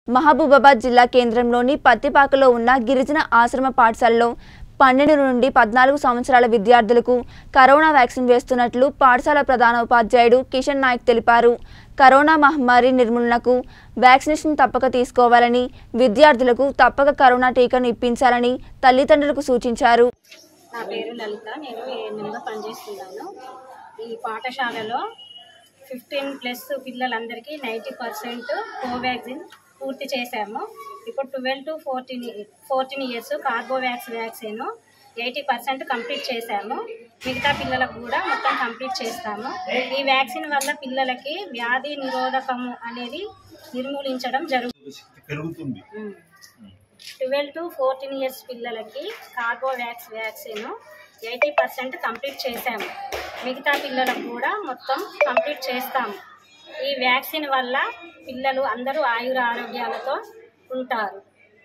మహబూబాబాద్ జిల్లా కేంద్రంలోని పత్తిపాకలో ఉన్న గిరిజన ఆశ్రమ పాఠశాలలో పన్నెండు నుండి పద్నాలుగు సంవత్సరాల విద్యార్థులకు కరోనా వ్యాక్సిన్ వేస్తున్నట్లు పాఠశాల ప్రధానోపాధ్యాయుడు కిషన్ నాయక్ తెలిపారు కరోనా మహమ్మారి నిర్మూలనకు వ్యాక్సినేషన్ తప్పక తీసుకోవాలని విద్యార్థులకు తప్పక కరోనా టీకాను ఇప్పించాలని తల్లిదండ్రులకు సూచించారు నా పేరు లలిత నేను ఏఎన్ఎంగా పనిచేస్తున్నాను ఈ పాఠశాలలో ఫిఫ్టీన్ ప్లస్ పిల్లలందరికీ నైంటీ పర్సెంట్ కోవాక్సిన్ పూర్తి చేశాము ఇప్పుడు twelve to fourteen fourteen years Corbevax vaccine eighty percent complete చేశాము మిగతా పిల్లలకు కూడా మొత్తం కంప్లీట్ చేస్తాము ఈ వ్యాక్సిన్ వల్ల పిల్లలకి వ్యాధి నిరోధకము అనేది నిర్మూలించడం జరుగుతుంది శక్తి పెరుగుతుంది ట్వెల్వ్ టు ఫోర్టీన్ ఇయర్స్ పిల్లలకి Corbevax vaccine eighty percent complete చేశాము మిగతా పిల్లలకు కూడా మొత్తం కంప్లీట్ చేస్తాము ఈ వ్యాక్సిన్ వల్ల పిల్లలు అందరూ ఆయుర ఆరోగ్యాలతో ఉంటారు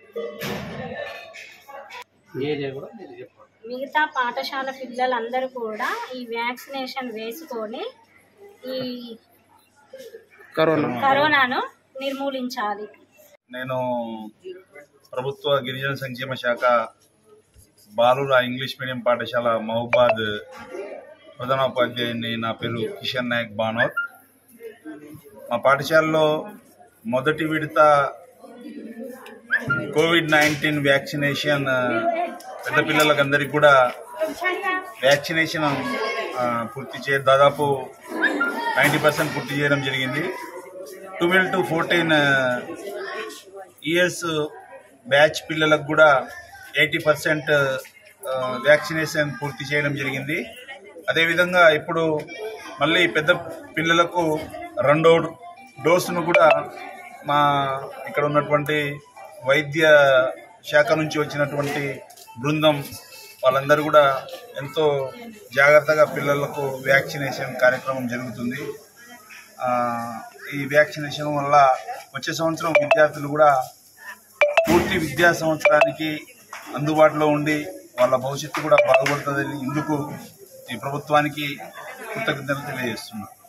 ఏరియా కూడా మీరు చెప్పండి మిగతా పాఠశాల పిల్లలందరూ కూడా ఈ వ్యాక్సినేషన్ వేసుకొని ఈ కరోనా కరోనాను నిర్మూలించాలి నేను ప్రభుత్వ గిరిజన సంక్షేమ శాఖ బాలుర ఇంగ్లీష్ మీడియం పాఠశాల మహబాద్ ప్రధానోపాధ్యాయుని నా పేరు కిషన్ నాయక్ బానోర్ మా పాఠశాలలో మొదటి విడత కోవిడ్ నైన్టీన్ వ్యాక్సినేషన్ ఆ, పెద్ద పిల్లలకు అందరికి కూడా వ్యాక్సినేషన్ ఆ, పూర్తి చే దాదాపు నైంటీ పర్సెంట్ పూర్తి చేయడం జరిగింది twelve to fourteen years batch పిల్లలకు కూడా ఎయిటీ పర్సెంట్ వ్యాక్సినేషన్ పూర్తి చేయడం జరిగింది అదేవిధంగా ఇప్పుడు మళ్ళీ పెద్ద పిల్లలకు రెండో డోసును కూడా మా ఇక్కడ ఉన్నటువంటి వైద్య శాఖ నుంచి వచ్చినటువంటి బృందం వాళ్ళందరూ కూడా ఎంతో జాగ్రత్తగా పిల్లలకు వ్యాక్సినేషన్ కార్యక్రమం జరుగుతుంది ఆ, ఈ వ్యాక్సినేషన్ వల్ల వచ్చే సంవత్సరం విద్యార్థులు కూడా పూర్తి విద్యా సంవత్సరానికి అందుబాటులో ఉండి వాళ్ళ భవిష్యత్తు కూడా బాగుపడుతుందని ఇందుకు ఈ ప్రభుత్వానికి కృతజ్ఞతలు తెలియజేస్తున్నాను